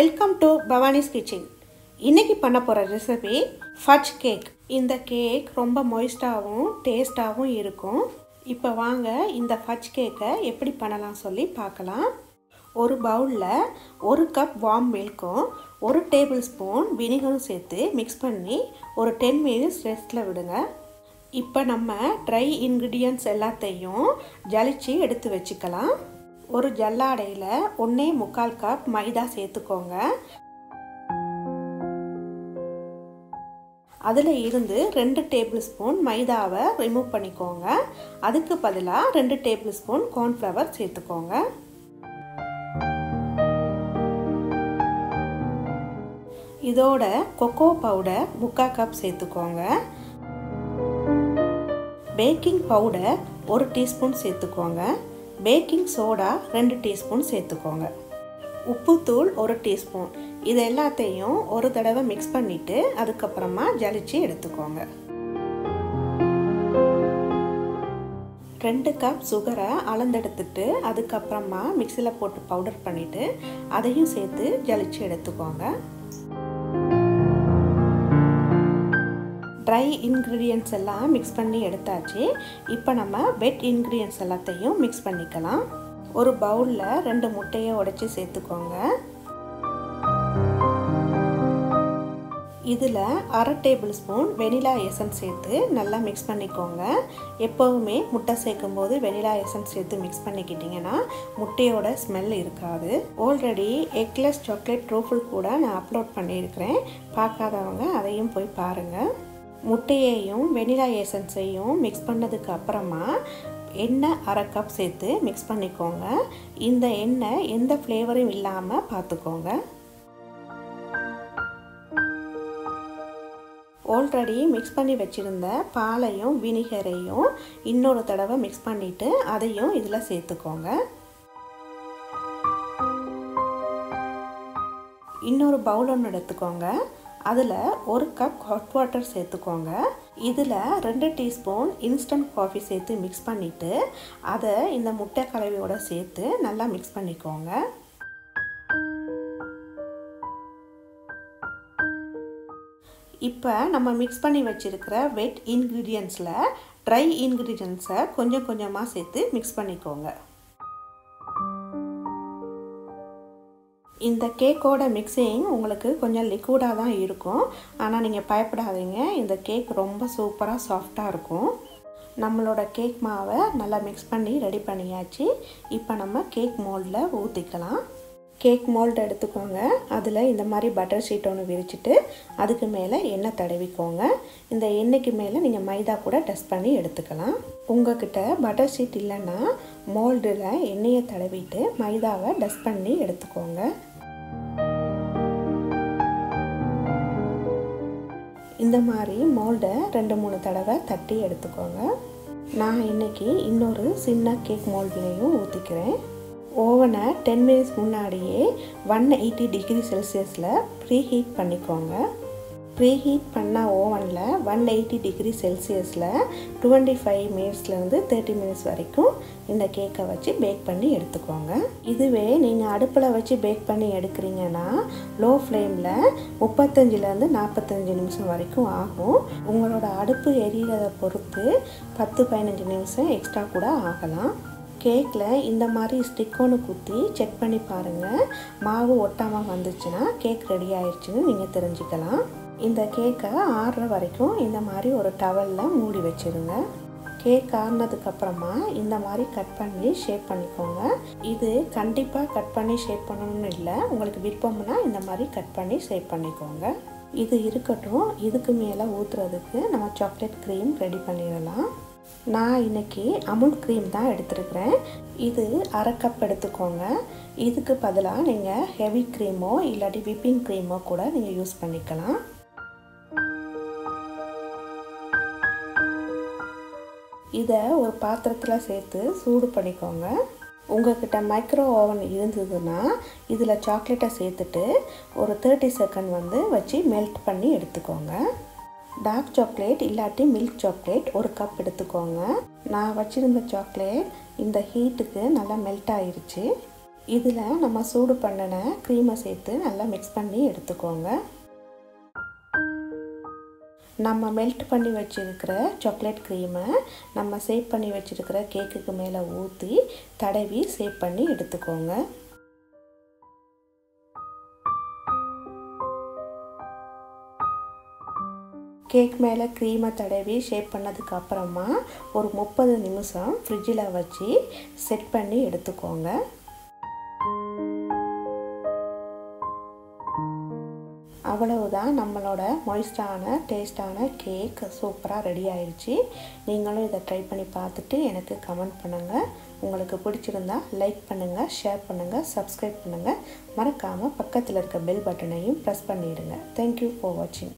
welcome to பவானிஸ் kitchen இன்னைக்கு பண்ண போகிற ரெசிபி ஃபட்ஜ் கேக் இந்த கேக் ரொம்ப மொய்ஸ்டாகவும் டேஸ்டாகவும் இருக்கும் இப்போ வாங்க இந்த ஃபட்ஜ் கேக்கை எப்படி பண்ணலாம் சொல்லி பார்க்கலாம் ஒரு பவுலில் ஒரு கப் வார்ம் மில்க்கும் ஒரு டேபிள் ஸ்பூன் வினிகரும் சேர்த்து மிக்ஸ் பண்ணி ஒரு டென் மினிட்ஸ் ரெஸ்ட்டில் விடுங்க இப்போ நம்ம ட்ரை இன்க்ரீடியன்ட்ஸ் எல்லாத்தையும் ஜலிச்சு எடுத்து வச்சுக்கலாம் ஒரு ஜல்லாடையில் ஒன்றே முக்கால் கப் மைதா சேர்த்துக்கோங்க அதில் இருந்து ரெண்டு டேபிள் ஸ்பூன் மைதாவை ரிமூவ் பண்ணிக்கோங்க அதுக்கு பதிலாக ரெண்டு டேபிள் ஸ்பூன் கார்ன்ஃப்ளவர் சேர்த்துக்கோங்க இதோட கொக்கோ பவுடர் முக்கால் கப் சேர்த்துக்கோங்க பேக்கிங் பவுடர் ஒரு டீஸ்பூன் சேர்த்துக்கோங்க பேக்கிங் சோடா ரெண்டு டீஸ்பூன் சேர்த்துக்கோங்க உப்புத்தூள் ஒரு டீஸ்பூன் இது எல்லாத்தையும் ஒரு தடவை மிக்ஸ் பண்ணிவிட்டு அதுக்கப்புறமா ஜலிச்சு எடுத்துக்கோங்க ரெண்டு கப் சுகரை அளந்தெடுத்துட்டு அதுக்கப்புறமா மிக்சியில் போட்டு பவுடர் பண்ணிவிட்டு அதையும் சேர்த்து ஜலிச்சு எடுத்துக்கோங்க ட்ரை இன்க்ரீடியன்ட்ஸ் எல்லாம் மிக்ஸ் பண்ணி எடுத்தாச்சு இப்போ நம்ம வெட் இன்க்ரீடியன்ட்ஸ் எல்லாத்தையும் மிக்ஸ் பண்ணிக்கலாம் ஒரு பவுலில் ரெண்டு முட்டையை உடைச்சி சேர்த்துக்கோங்க இதில் அரை டேபிள் ஸ்பூன் வெனிலா எசன்ஸ் சேர்த்து நல்லா மிக்ஸ் பண்ணிக்கோங்க எப்போவுமே முட்டை சேர்க்கும் போது வெனிலா எசன்ஸ் சேர்த்து மிக்ஸ் பண்ணிக்கிட்டிங்கன்னா முட்டையோட ஸ்மெல் இருக்காது ஆல்ரெடி எக்லெஸ் சாக்லேட் ட்ரூஃபுல் கூட நான் அப்லோட் பண்ணியிருக்கிறேன் பார்க்காதவங்க அதையும் போய் பாருங்கள் முட்டையையும் வெனிலா எசன்ஸையும் மிக்ஸ் பண்ணதுக்கு அப்புறமா எண்ணெய் அரை கப் சேர்த்து மிக்ஸ் பண்ணிக்கோங்க இந்த எண்ணெய் எந்த ஃப்ளேவரும் இல்லாமல் பார்த்துக்கோங்க ஆல்ரெடி மிக்ஸ் பண்ணி வச்சுருந்த பாலையும் வினிகரையும் இன்னொரு தடவை மிக்ஸ் பண்ணிவிட்டு அதையும் இதில் சேர்த்துக்கோங்க இன்னொரு பவுல் ஒன்று எடுத்துக்கோங்க அதில் ஒரு கப் ஹாட் வாட்டர் சேர்த்துக்கோங்க இதில் ரெண்டு டீஸ்பூன் இன்ஸ்டன்ட் காஃபி சேர்த்து மிக்ஸ் பண்ணிவிட்டு அதை இந்த முட்டை கலவையோடு சேர்த்து நல்லா மிக்ஸ் பண்ணிக்கோங்க இப்போ நம்ம மிக்ஸ் பண்ணி வச்சுருக்கிற வெட் இன்க்ரீடியன்ஸில் ட்ரை இன்க்ரீடியன்ஸை கொஞ்சம் கொஞ்சமாக சேர்த்து மிக்ஸ் பண்ணிக்கோங்க இந்த கேக்கோட மிக்சிங் உங்களுக்கு கொஞ்சம் லிக்விடாக தான் இருக்கும் ஆனால் நீங்கள் பயப்படாதீங்க இந்த கேக் ரொம்ப சூப்பராக சாஃப்டாக இருக்கும் நம்மளோட கேக் மாவை நல்லா மிக்ஸ் பண்ணி ரெடி பண்ணியாச்சு இப்போ நம்ம கேக் மோல்டில் ஊற்றிக்கலாம் கேக் மோல்டு எடுத்துக்கோங்க அதில் இந்த மாதிரி பட்டர் ஷீட் ஒன்று விரிச்சிட்டு அதுக்கு மேலே எண்ணெய் தடவிக்கோங்க இந்த எண்ணெய்க்கு மேலே நீங்கள் மைதா கூட டஸ்ட் பண்ணி எடுத்துக்கலாம் உங்ககிட்ட பட்டர் ஷீட் இல்லைன்னா மோல்டில் எண்ணெயை தடவிட்டு மைதாவை டஸ்ட் பண்ணி எடுத்துக்கோங்க இந்த மாதிரி மோல்டை ரெண்டு மூணு தடவை தட்டி எடுத்துக்கோங்க நான் இன்றைக்கி இன்னொரு சின்ன கேக் மோல்ட்லேயும் ஊற்றிக்கிறேன் ஓவனை டென் மினிட்ஸ் முன்னாடியே ஒன் எயிட்டி டிகிரி செல்சியஸில் ப்ரீ ஹீட் பண்ணிக்கோங்க ப்ரீ ஹீட் பண்ண ஓவனில் ஒன் எயிட்டி டிகிரி செல்சியஸில் டுவெண்ட்டி ஃபைவ் மினிட்ஸ்லேருந்து தேர்ட்டி மினிட்ஸ் வரைக்கும் இந்த கேக்கை வச்சு பேக் பண்ணி எடுத்துக்கோங்க இதுவே நீங்கள் அடுப்பில் வச்சு பேக் பண்ணி எடுக்கிறீங்கன்னா லோ ஃப்ளேமில் முப்பத்தஞ்சிலேருந்து நாற்பத்தஞ்சு நிமிஷம் வரைக்கும் ஆகும் உங்களோட அடுப்பு எரியறதை பொறுத்து பத்து பதினஞ்சு நிமிஷம் எக்ஸ்ட்ரா கூட ஆகலாம் கேக்கில் இந்த மாதிரி ஸ்டிக் ஒன்று குத்தி செக் பண்ணி பாருங்கள் மாவு ஒட்டாமல் வந்துச்சுன்னா கேக் ரெடி ஆயிடுச்சுன்னு நீங்கள் தெரிஞ்சுக்கலாம் இந்த கேக்கை ஆறுற வரைக்கும் இந்த மாதிரி ஒரு டவலில் மூடி வச்சுருங்க கேக் ஆறுனதுக்கப்புறமா இந்த மாதிரி கட் பண்ணி ஷேப் பண்ணிக்கோங்க இது கண்டிப்பாக கட் பண்ணி ஷேப் பண்ணணும்னு இல்லை உங்களுக்கு விருப்பம்னா இந்த மாதிரி கட் பண்ணி ஷேப் பண்ணிக்கோங்க இது இருக்கட்டும் இதுக்கு மேலே ஊற்றுறதுக்கு நம்ம சாக்லேட் க்ரீம் ரெடி பண்ணிடலாம் நான் இன்றைக்கி அமுல் க்ரீம் தான் எடுத்துருக்கிறேன் இது அரை கப் எடுத்துக்கோங்க இதுக்கு பதிலாக நீங்கள் ஹெவி க்ரீமோ இல்லாட்டி விப்பிங் க்ரீமோ கூட நீங்கள் யூஸ் பண்ணிக்கலாம் இதை ஒரு பாத்திரத்தில் சேர்த்து சூடு பண்ணிக்கோங்க உங்கள்கிட்ட மைக்ரோ ஓவன் இருந்ததுன்னா இதில் சாக்லேட்டை சேர்த்துட்டு ஒரு தேர்ட்டி செகண்ட் வந்து வச்சு மெல்ட் பண்ணி எடுத்துக்கோங்க டார்க் சாக்லேட் இல்லாட்டி மில்க் சாக்லேட் ஒரு கப் எடுத்துக்கோங்க நான் வச்சுருந்த சாக்லேட் இந்த ஹீட்டுக்கு நல்லா மெல்ட் ஆயிருச்சு இதில் நம்ம சூடு பண்ணின க்ரீமை சேர்த்து நல்லா மிக்ஸ் பண்ணி எடுத்துக்கோங்க நம்ம மெல்ட் பண்ணி வச்சுருக்கிற சாக்லேட் க்ரீமை நம்ம சேவ் பண்ணி வச்சுருக்கிற கேக்குக்கு மேலே ஊற்றி தடவி சேவ் பண்ணி எடுத்துக்கோங்க கேக் மேலே க்ரீமை தடவி ஷேப் பண்ணதுக்கு அப்புறமா ஒரு முப்பது நிமிஷம் ஃப்ரிட்ஜில் வச்சு செட் பண்ணி எடுத்துக்கோங்க அவ்வளவுதான் நம்மளோட மொய்ஸ்டான டேஸ்டான கேக் சூப்பராக ரெடி ஆயிடுச்சு நீங்களும் இதை ட்ரை பண்ணி பார்த்துட்டு எனக்கு கமெண்ட் பண்ணுங்கள் உங்களுக்கு பிடிச்சிருந்தா லைக் பண்ணுங்கள் ஷேர் பண்ணுங்கள் சப்ஸ்கிரைப் பண்ணுங்கள் மறக்காமல் பக்கத்தில் இருக்க பெல் பட்டனையும் ப்ரெஸ் பண்ணிவிடுங்க தேங்க்யூ ஃபார் வாட்சிங்